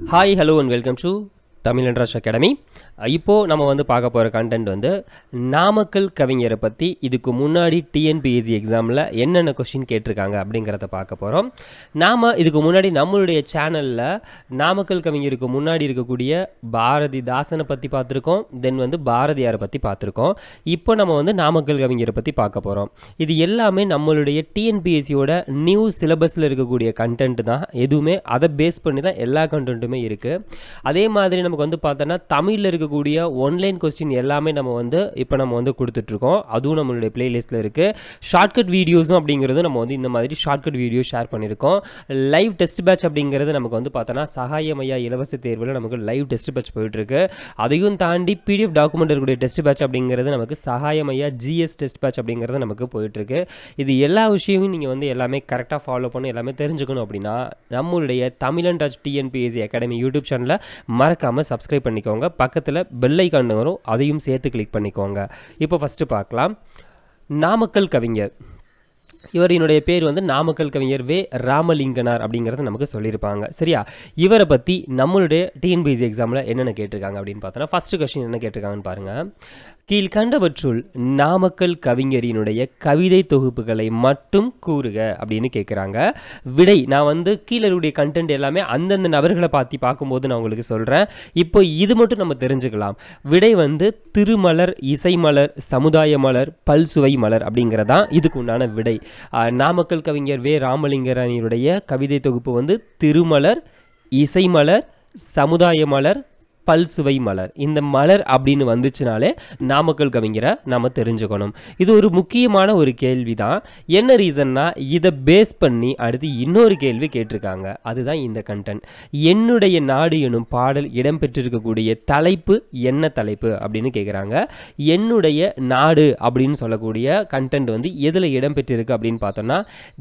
hi hello and welcome to Tamil interest academy இப்போது நம்ம வந்து பார்க்க போகிற கண்டென்ட் வந்து நாமக்கல் கவிஞரை பற்றி இதுக்கு முன்னாடி டிஎன்பிஎஸ்சி எக்ஸாமில் என்னென்ன கொஷின் கேட்டிருக்காங்க அப்படிங்கிறத பார்க்க போகிறோம் நாம் இதுக்கு முன்னாடி நம்மளுடைய சேனலில் நாமக்கல் கவிஞருக்கு முன்னாடி இருக்கக்கூடிய பாரதிதாசனை பற்றி பார்த்துருக்கோம் தென் வந்து பாரதியாரை பற்றி பார்த்துருக்கோம் இப்போ நம்ம வந்து நாமக்கல் கவிஞரை பற்றி பார்க்க போகிறோம் இது எல்லாமே நம்மளுடைய டிஎன்பிஎஸ்சியோட நியூ சிலபஸில் இருக்கக்கூடிய கண்டென்ட் தான் எதுவுமே அதை பேஸ் பண்ணி தான் எல்லா கண்டென்ட்டுமே இருக்குது அதே மாதிரி நமக்கு வந்து பார்த்தோன்னா தமிழில் இருக்கக்கூடிய ஒன்லைன் கொஸ்டின் எல்லாமே நம்ம வந்து இப்போ நம்ம வந்து கொடுத்துட்ருக்கோம் அதுவும் நம்மளுடைய பிளேலிஸ்ட்டில் இருக்குது ஷார்ட்கட் வீடியோஸும் அப்படிங்கிறது நம்ம வந்து இந்த மாதிரி ஷார்ட்கட் வீடியோ ஷேர் பண்ணியிருக்கோம் லைவ் டெஸ்ட் பேட்ச் அப்படிங்கிறது நமக்கு வந்து பார்த்தோன்னா சகாயமையா இலவச தேர்வில் நமக்கு லைவ் டெஸ்ட் பேட்ச் போயிட்டுருக்கு அதையும் தாண்டி பிடிஎஃப் டாக்குமெண்ட் இருக்கக்கூடிய டெஸ்ட் பேட்ச் அப்படிங்கிறது நமக்கு சகாயமையா ஜிஎஸ் டெஸ்ட் பேட்ச் அப்படிங்கிறது நமக்கு போயிட்டுருக்கு இது எல்லா விஷயமும் நீங்கள் வந்து எல்லாமே கரெக்டாக ஃபாலோ பண்ணி எல்லாமே தெரிஞ்சுக்கணும் அப்படின்னா நம்மளுடைய தமிழன் டச் டிஎன்பிஎஸ்சி அகாடமி யூடியூப் சேனலை மறக்காமல் சப்ஸ்கிரைப் பண்ணிக்கோங்க பக்கத்தில் பெல் ஐக்கான் வரும் அதையும் சேர்த்து கிளிக் பண்ணிக்கோங்க இப்போ ஃபஸ்ட்டு பார்க்கலாம் நாமக்கல் கவிஞர் இவரினுடைய பேர் வந்து நாமக்கல் கவிஞர் வே ராமலிங்கனார் அப்படிங்கிறத நமக்கு சொல்லியிருப்பாங்க சரியா இவரை பற்றி நம்மளுடைய டிஎன்பிஎஸ்சி எக்ஸாமில் என்னென்ன கேட்டிருக்காங்க அப்படின்னு பார்த்தோன்னா ஃபஸ்ட்டு கொஸ்டின் என்ன கேட்டிருக்காங்கன்னு பாருங்கள் கீழ்கண்டவற்றுள் நாமக்கல் கவிஞரினுடைய கவிதை தொகுப்புகளை மட்டும் கூறுக அப்படின்னு கேட்குறாங்க விடை நான் வந்து கீழே இருக்கக்கூடிய கண்டென்ட் எல்லாமே அந்தந்த நபர்களை பார்த்து பார்க்கும்போது நான் உங்களுக்கு சொல்கிறேன் இப்போ இது மட்டும் நம்ம தெரிஞ்சுக்கலாம் விடை வந்து திருமலர் இசைமலர் சமுதாய மலர் பல்சுவை மலர் அப்படிங்கிறதான் இதுக்கு உண்டான விடை ஆஹ், நாமக்கல் கவிஞர் வே ராமலிங்கரனுடைய கவிதை தொகுப்பு வந்து திருமலர் இசைமலர் சமுதாய மலர் பல்சுவை மலர் இந்த மலர் அப்படின்னு வந்துச்சுனாலே நாமக்கல் கவிஞரை நாம் தெரிஞ்சுக்கணும் இது ஒரு முக்கியமான ஒரு கேள்வி தான் என்ன ரீசன்னா இதை பேஸ் பண்ணி அடுத்து இன்னொரு கேள்வி கேட்டிருக்காங்க அதுதான் இந்த கண்டென்ட் என்னுடைய நாடு எனும் பாடல் இடம்பெற்றிருக்கக்கூடிய தலைப்பு என்ன தலைப்பு அப்படின்னு கேட்குறாங்க என்னுடைய நாடு அப்படின்னு சொல்லக்கூடிய கண்டென்ட் வந்து எதில் இடம்பெற்றிருக்கு அப்படின்னு பார்த்தோம்னா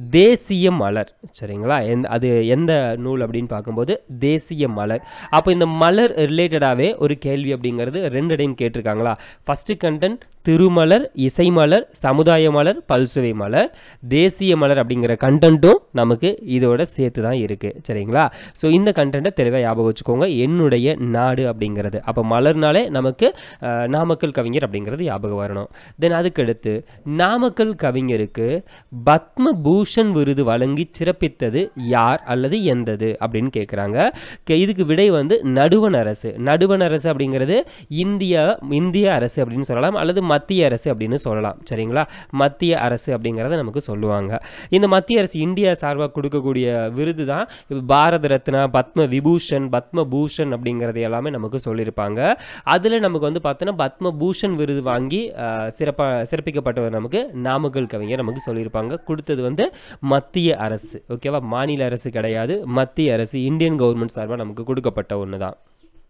தேசிய மலர் சரிங்களா எந்த அது எந்த நூல் அப்படின்னு பார்க்கும்போது தேசிய மலர் அப்போ இந்த மலர் ரிலேட்டடாகவே ஒரு கேள்வி அப்படிங்கிறது ரெண்டு டைம் கேட்டிருக்காங்களா ஃபஸ்ட்டு கண்டென்ட் திருமலர் இசைமலர் சமுதாய மலர் பல்சுவை மலர் தேசிய மலர் அப்படிங்கிற கண்டென்ட்டும் நமக்கு இதோட சேர்த்து தான் இருக்குது சரிங்களா ஸோ இந்த கண்டென்ட்டை தெளிவாக ஞாபகம் வச்சுக்கோங்க என்னுடைய நாடு அப்படிங்கிறது அப்போ மலர்னாலே நமக்கு அஹ், நாமக்கல் கவிஞர் அப்படிங்கிறது ஞாபகம் வரணும் தென் அதுக்கடுத்து நாமக்கல் கவிஞருக்கு பத்ம பூஷன் விருது வழங்கி சிறப்பித்தது யார் அல்லது எந்தது அப்படின்னு கேட்குறாங்க இதுக்கு விடை வந்து நடுவண் அரசு நடுவண் அரசு அப்படிங்கிறது இந்தியா இந்திய அரசு அப்படின்னு சொல்லலாம் அல்லது மத்திய அரசு அப்படின்னு சொல்லலாம் சரிங்களா மத்திய அரசு அப்படிங்கிறத நமக்கு சொல்லுவாங்க இந்த மத்திய அரசு இந்தியா சார்பாக கொடுக்கக்கூடிய விருது தான் இப்ப பாரத ரத்னா பத்ம விபூஷன் பத்ம பூஷன் அப்படிங்கிறது எல்லாமே நமக்கு சொல்லியிருப்பாங்க அதில் நமக்கு வந்து பார்த்தோன்னா பத்ம பூஷன் விருது வாங்கி சிறப்பாக சிறப்பிக்கப்பட்டவர் நமக்கு நாமக்கல் கவிஞர் நமக்கு சொல்லியிருப்பாங்க கொடுத்தது வந்து மத்திய அரசு ஓகேவா மாநில அரசு கிடையாது மத்திய அரசு இந்தியன் கவர்மெண்ட் சார்பாக நமக்கு கொடுக்கப்பட்ட ஒன்று தான்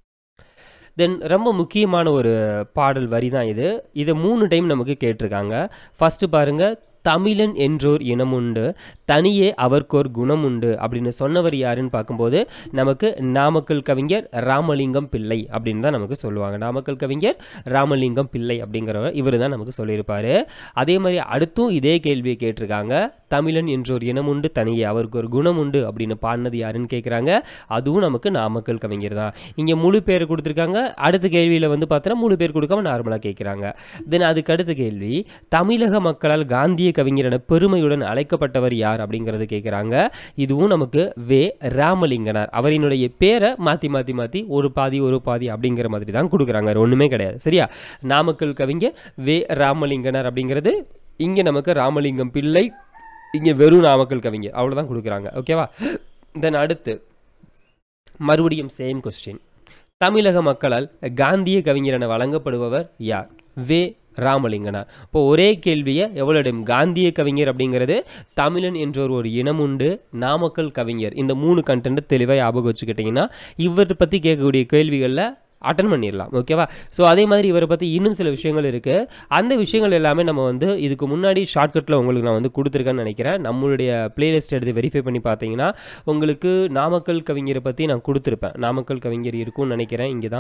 தென் ரொம்ப முக்கியமான ஒரு பாடல் வரி தான் இது இதை மூணு டைம் நமக்கு கேட்டிருக்காங்க ஃபஸ்ட்டு பாருங்கள் தமிழன் என்றோர் இனமுண்டு தனியே அவர்க்கோர் குணமுண்டு அப்படின்னு சொன்னவர் யாருன்னு பார்க்கும்போது நமக்கு நாமக்கல் கவிஞர் ராமலிங்கம் பிள்ளை அப்படின்னு தான் நமக்கு சொல்லுவாங்க நாமக்கல் கவிஞர் ராமலிங்கம் பிள்ளை அப்படிங்கிறவர் இவர் தான் நமக்கு சொல்லியிருப்பார் அதே மாதிரி அடுத்தும் இதே கேள்வியை கேட்டிருக்காங்க தமிழன் என்றோர் இனமுண்டு தனியே அவருக்கு ஒரு குணம் உண்டு அப்படின்னு பாடினது யாருன்னு கேட்குறாங்க அதுவும் நமக்கு நாமக்கல் கவிஞர் தான் இங்கே முழு பேர் கொடுத்துருக்காங்க அடுத்த கேள்வியில் வந்து பார்த்தோன்னா முழு பேர் கொடுக்காம நார்மலாக கேட்குறாங்க தென் அதுக்கு அடுத்த கேள்வி தமிழக மக்களால் காந்திய கவிஞர் என பெருமையுடன் அழைக்கப்பட்டவர் யார் அப்படிங்கிறது கேட்குறாங்க இதுவும் நமக்கு வே ராமலிங்கனார் அவரினுடைய பேரை மாற்றி மாற்றி மாற்றி ஒரு பாதி ஒரு பாதி அப்படிங்கிற மாதிரி தான் கொடுக்குறாங்க வேறு ஒன்றுமே கிடையாது சரியா நாமக்கல் கவிஞர் வே ராமலிங்கனார் அப்படிங்கிறது இங்கே நமக்கு ராமலிங்கம் பிள்ளை இங்கே வெறும் நாமக்கல் கவிஞர் அவ்வளோதான் கொடுக்குறாங்க ஓகேவா தென் அடுத்து மறுபடியும் சேம் கொஸ்டின் தமிழக மக்களால் காந்திய கவிஞர் என வழங்கப்படுபவர் யார் வே ராமலிங்கனார் இப்போ ஒரே கேள்வியை எவ்வளோ டைம் காந்திய கவிஞர் அப்படிங்கிறது தமிழன் என்றொரு ஒரு இனம் உண்டு நாமக்கல் கவிஞர் இந்த மூணு கண்டென்ட் தெளிவாக ஞாபகம் வச்சுக்கிட்டிங்கன்னா இவரை பற்றி கேட்கக்கூடிய கேள்விகளில் அட்டன் பண்ணிடலாம் ஓகேவா ஸோ அதே மாதிரி இவரை பற்றி இன்னும் சில விஷயங்கள் இருக்குது அந்த விஷயங்கள் எல்லாமே நம்ம வந்து இதுக்கு முன்னாடி ஷார்ட்கட்டில் உங்களுக்கு நான் வந்து கொடுத்துருக்கேன்னு நினைக்கிறேன் நம்மளுடைய பிளேலிஸ்ட் எடுத்து வெரிஃபை பண்ணி பார்த்தீங்கன்னா உங்களுக்கு நாமக்கல் கவிஞரை பற்றி நான் கொடுத்துருப்பேன் நாமக்கல் கவிஞர் இருக்கும்னு நினைக்கிறேன் இங்கே தான்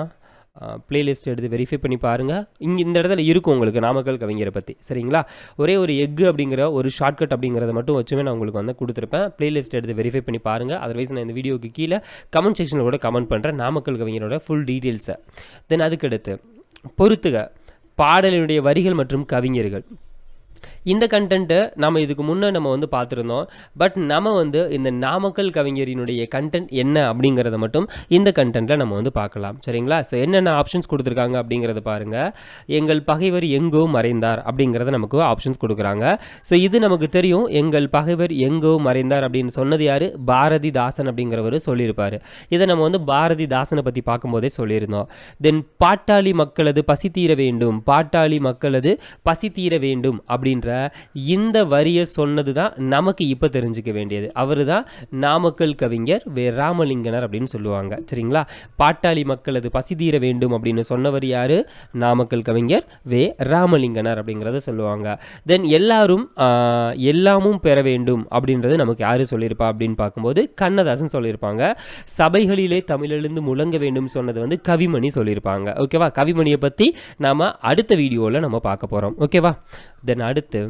பிளேலிஸ்ட் எடுத்து வெரிஃபை பண்ணி பாருங்கள் இங்கே இந்த இடத்துல இருக்கும் உங்களுக்கு நாமக்கல் கவிஞரை பற்றி சரிங்களா ஒரே ஒரு எக்கு அப்படிங்கிற ஒரு ஷார்ட்கட் அப்படிங்கிறத மட்டும் வச்சுமே நான் உங்களுக்கு வந்து கொடுத்துருப்பேன் பிளேலிஸ்ட் எடுத்து வெரிஃபை பண்ணி பாருங்கள் அதர்வைஸ் நான் இந்த வீடியோக்கு கீழே கமெண்ட் செக்ஷனில் கூட கமெண்ட் பண்ணுறேன் நாமக்கல் கவிஞரோட ஃபுல் டீட்டெயில்ஸை தென் அதுக்கடுத்து பொறுத்துக பாடலினுடைய வரிகள் மற்றும் கவிஞர்கள் இந்த கண்டென்ட்டு நம்ம இதுக்கு முன்னே நம்ம வந்து பார்த்துருந்தோம் பட் நம்ம வந்து இந்த நாமக்கல் கவிஞரினுடைய கண்டென்ட் என்ன அப்படிங்கிறத மட்டும் இந்த கண்டென்ட்டில் நம்ம வந்து பார்க்கலாம் சரிங்களா ஸோ என்னென்ன ஆப்ஷன்ஸ் கொடுத்துருக்காங்க அப்படிங்கிறத பாருங்கள் எங்கள் பகைவர் எங்கோ மறைந்தார் அப்படிங்கிறத நமக்கு ஆப்ஷன்ஸ் கொடுக்குறாங்க ஸோ இது நமக்கு தெரியும் எங்கள் பகைவர் எங்கோ மறைந்தார் அப்படின்னு சொன்னது யார் பாரதிதாசன் அப்படிங்கிறவர் சொல்லியிருப்பார் இதை நம்ம வந்து பாரதிதாசனை பற்றி பார்க்கும்போதே சொல்லியிருந்தோம் தென் பாட்டாளி மக்களது பசி தீர வேண்டும் பாட்டாளி மக்களது பசி தீர வேண்டும் அப்படின்ற இந்த வரியை சொன்னது தான் நமக்கு இப்போ தெரிஞ்சுக்க வேண்டியது அவர் தான் நாமக்கல் கவிஞர் வே ராமலிங்கனர் அப்படின்னு சொல்லுவாங்க சரிங்களா பாட்டாளி மக்களது பசி தீர வேண்டும் அப்படின்னு சொன்னவர் யார் நாமக்கல் கவிஞர் வே ராமலிங்கனர் அப்படிங்கிறத சொல்லுவாங்க தென் எல்லாரும் ஆஹ், எல்லாமும் பெற வேண்டும் அப்படின்றது நமக்கு யார் சொல்லியிருப்பா அப்படின்னு பார்க்கும்போது கண்ணதாசன் சொல்லியிருப்பாங்க சபைகளிலே தமிழெழுந்து முழங்க வேண்டும் சொன்னது வந்து கவிமணி சொல்லியிருப்பாங்க ஓகேவா கவிமணியை பற்றி நாம் அடுத்த வீடியோவில் நம்ம பார்க்க போகிறோம் ஓகேவா தென் அடுத்து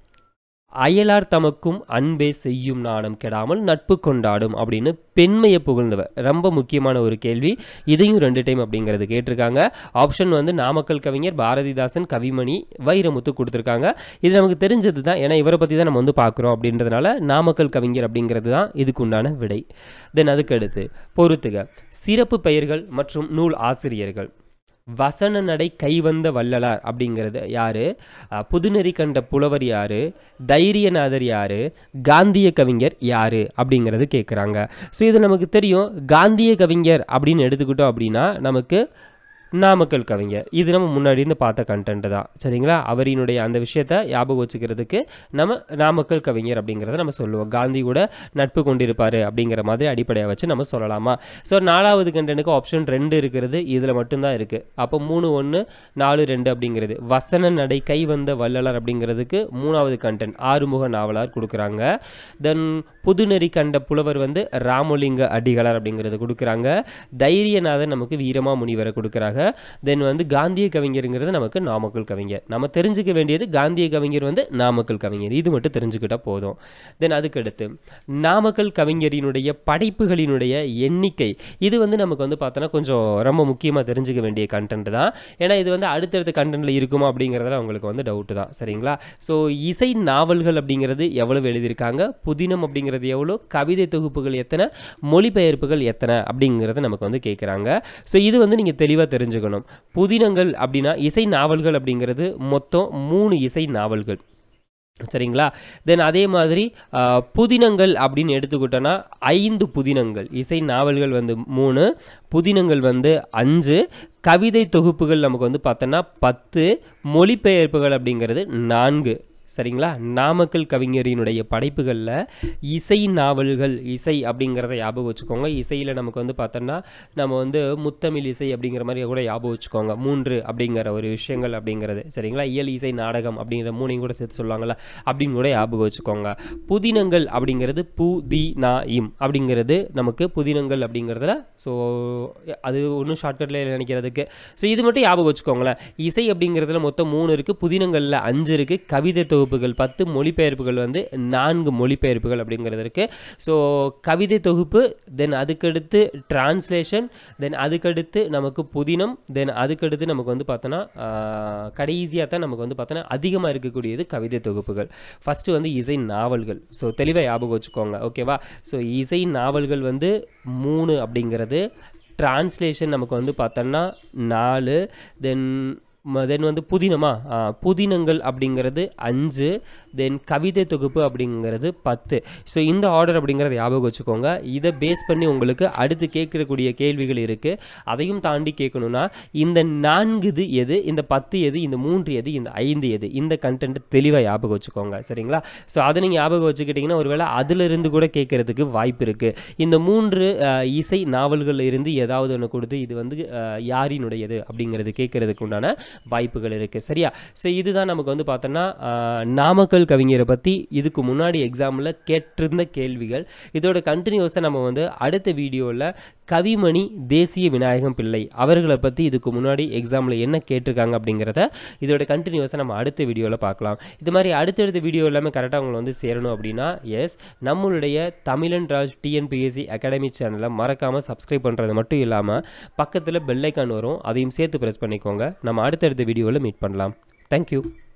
அயலார் தமக்கும் அன்பே செய்யும் நாணம் கெடாமல் நட்பு கொண்டாடும் அப்படின்னு பெண்மையை புகழ்ந்தவர் ரொம்ப முக்கியமான ஒரு கேள்வி இதையும் ரெண்டு டைம் அப்படிங்கிறது கேட்டிருக்காங்க ஆப்ஷன் வந்து நாமக்கல் கவிஞர் பாரதிதாசன் கவிமணி வைரமுத்து கொடுத்துருக்காங்க இது நமக்கு தெரிஞ்சது தான் ஏன்னா இவரை பற்றி தான் நம்ம வந்து பார்க்குறோம் அப்படின்றதுனால நாமக்கல் கவிஞர் அப்படிங்கிறது தான் இதுக்கு உண்டான விடை தென் அதுக்கு அடுத்து பொறுத்துக சிறப்பு பெயர்கள் மற்றும் நூல் ஆசிரியர்கள் வசன நடை கைவந்த வள்ளலார் அப்படிங்கிறது யாரு அஹ், புதுநெறி கண்ட புலவர் யாரு தைரியநாதர் யாரு காந்திய கவிஞர் யாரு அப்படிங்கிறது கேட்குறாங்க ஸோ இது நமக்கு தெரியும் காந்திய கவிஞர் அப்படின்னு எடுத்துக்கிட்டோம் அப்படின்னா நமக்கு நாமக்கல் கவிஞர் இது நம்ம முன்னாடி இருந்து பார்த்த கண்டென்ட் தான் சரிங்களா அவரினுடைய அந்த விஷயத்த ஞாபகம் வச்சுக்கிறதுக்கு நம்ம நாமக்கல் கவிஞர் அப்படிங்கிறத நம்ம சொல்லுவோம் காந்தி கூட நட்பு கொண்டிருப்பார் அப்படிங்கிற மாதிரி அடிப்படையாக வச்சு நம்ம சொல்லலாமா ஸோ நாலாவது கண்டென்ட்டுக்கு ஆப்ஷன் ரெண்டு இருக்கிறது இதில் மட்டும்தான் இருக்குது அப்போ மூணு ஒன்று நாலு ரெண்டு அப்படிங்கிறது வசன நடை கை வந்த வள்ளலார் அப்படிங்கிறதுக்கு மூணாவது கண்டென்ட் ஆறுமுக நாவலார் கொடுக்குறாங்க தென் புதுநெறி கண்ட புலவர் வந்து ராமலிங்க அடிகளார் அப்படிங்கிறது கொடுக்குறாங்க தைரியநாதன் நமக்கு வீரமா முனிவரை கொடுக்குறாங்க தென் வந்து காந்திய கவிஞருங்கிறது நமக்கு நாமக்கல் கவிஞர் நம்ம தெரிஞ்சுக்க வேண்டியது காந்திய கவிஞர் வந்து நாமக்கல் கவிஞர் இது மட்டும் தெரிஞ்சுக்கிட்டா போதும் தென் அதுக்கடுத்து நாமக்கல் கவிஞரினுடைய படைப்புகளினுடைய எண்ணிக்கை இது வந்து நமக்கு வந்து பார்த்தோன்னா கொஞ்சம் ரொம்ப முக்கியமாக தெரிஞ்சுக்க வேண்டிய கண்டென்ட் தான் ஏன்னா இது வந்து அடுத்தடுத்த கண்டென்ட்டில் இருக்குமா அப்படிங்கிறதுல உங்களுக்கு வந்து டவுட்டு தான் சரிங்களா ஸோ இசை நாவல்கள் அப்படிங்கிறது எவ்வளவு எழுதியிருக்காங்க புதினம் அப்படிங்கிறது எவ்வளோ கவிதை தொகுப்புகள் எத்தனை மொழிபெயர்ப்புகள் எத்தனை அப்படிங்கிறத நமக்கு வந்து கேட்குறாங்க ஸோ இது வந்து நீங்கள் தெளிவாக தெரிஞ்சுக்கணும் புதினங்கள் அப்படின்னா இசை நாவல்கள் அப்படிங்கிறது மொத்தம் மூணு இசை நாவல்கள் சரிங்களா தென் அதே மாதிரி ஆ, புதினங்கள் அப்படின்னு எடுத்துக்கிட்டோன்னா ஐந்து புதினங்கள் இசை நாவல்கள் வந்து மூணு புதினங்கள் வந்து அஞ்சு கவிதை தொகுப்புகள் நமக்கு வந்து பார்த்தோன்னா பத்து மொழிபெயர்ப்புகள் அப்படிங்கிறது நான்கு சரிங்களா நாமக்கல் கவிஞரினுடைய படைப்புகளில் இசை நாவல்கள் இசை அப்படிங்கிறத ஞாபகம் வச்சுக்கோங்க இசையில் நமக்கு வந்து பார்த்தோன்னா நம்ம வந்து முத்தமிழ் இசை அப்படிங்கிற மாதிரி கூட ஞாபகம் வச்சுக்கோங்க மூன்று அப்படிங்கிற ஒரு விஷயங்கள் அப்படிங்கிறது சரிங்களா இயல் இசை நாடகம் அப்படிங்கிற மூணையும் கூட சேர்த்து சொல்லுவாங்கள்ல அப்படின்னு கூட ஞாபகம் வச்சுக்கோங்க புதினங்கள் அப்படிங்கிறது பு தி நா இம் அப்படிங்கிறது நமக்கு புதினங்கள் அப்படிங்கிறதுல ஸோ அது ஒன்றும் ஷார்ட்கட்டில் நினைக்கிறதுக்கு ஸோ இது மட்டும் ஞாபகம் வச்சுக்கோங்களேன் இசை அப்படிங்கிறதுல மொத்தம் மூணு இருக்குது புதினங்களில் அஞ்சு இருக்குது கவிதை தொகுப்புகள் பத்து மொழிபெயர்ப்புகள் வந்து நான்கு மொழிபெயர்ப்புகள் அப்படிங்கிறது இருக்குது ஸோ கவிதை தொகுப்பு தென் அதுக்கடுத்து டிரான்ஸ்லேஷன் தென் அதுக்கடுத்து நமக்கு புதினம் தென் அதுக்கடுத்து நமக்கு வந்து பார்த்தோன்னா கடைசியாக தான் நமக்கு வந்து பார்த்தோன்னா அதிகமாக இருக்கக்கூடியது கவிதை தொகுப்புகள் ஃபஸ்ட்டு வந்து இசை நாவல்கள் ஸோ தெளிவாக ஞாபகம் வச்சுக்கோங்க ஓகேவா ஸோ இசை நாவல்கள் வந்து மூணு அப்படிங்கிறது டிரான்ஸ்லேஷன் நமக்கு வந்து பார்த்தோன்னா நாலு தென் தென் வந்து புதினமா ஆ, புதினங்கள் அப்படிங்கிறது அஞ்சு தென் கவிதை தொகுப்பு அப்படிங்கிறது பத்து ஸோ இந்த ஆர்டர் அப்படிங்கிறத ஞாபகம் வச்சுக்கோங்க இதை பேஸ் பண்ணி உங்களுக்கு அடுத்து கேட்கக்கூடிய கேள்விகள் இருக்குது அதையும் தாண்டி கேட்கணும்னா இந்த நான்கு இது எது இந்த பத்து எது இந்த மூன்று எது இந்த ஐந்து எது இந்த கண்டென்ட் தெளிவாக ஞாபகம் வச்சுக்கோங்க சரிங்களா ஸோ அதை நீங்கள் ஞாபகம் வச்சுக்கிட்டிங்கன்னா ஒருவேளை அதிலிருந்து கூட கேட்கறதுக்கு வாய்ப்பு இருக்குது இந்த மூன்று அஹ், இசை நாவல்களில் இருந்து ஏதாவது ஒன்று கொடுத்து இது வந்து அஹ், யாரினுடையது அப்படிங்கிறது கேட்கறதுக்கு உண்டான வாய்ப்புகள் இருக்குது சரியா ஸோ இதுதான் நமக்கு வந்து பார்த்தோன்னா அஹ், நாமக்கல் நாமக்கல் கவிஞரை பற்றி இதுக்கு முன்னாடி எக்ஸாமில் கேட்டிருந்த கேள்விகள் இதோட கண்டினியூஸாக நம்ம வந்து அடுத்த வீடியோவில் கவிமணி தேசிய விநாயகம் பிள்ளை அவர்களை பற்றி இதுக்கு முன்னாடி எக்ஸாமில் என்ன கேட்டிருக்காங்க அப்படிங்கிறத இதோட கண்டினியூஸாக நம்ம அடுத்த வீடியோவில் பார்க்கலாம் இது மாதிரி அடுத்தடுத்த வீடியோ எல்லாமே கரெக்டாக உங்களை வந்து சேரணும் அப்படின்னா எஸ் நம்மளுடைய தமிழன் ராஜ் டிஎன்பிஎஸ்சி அகாடமி சேனலை மறக்காமல் சப்ஸ்கிரைப் பண்ணுறது மட்டும் இல்லாமல் பக்கத்தில் பெல்லைக்கான் வரும் அதையும் சேர்த்து ப்ரெஸ் பண்ணிக்கோங்க நம்ம அடுத்தடுத்த வீடியோவில் மீட் பண்ணலாம் தேங்க்யூ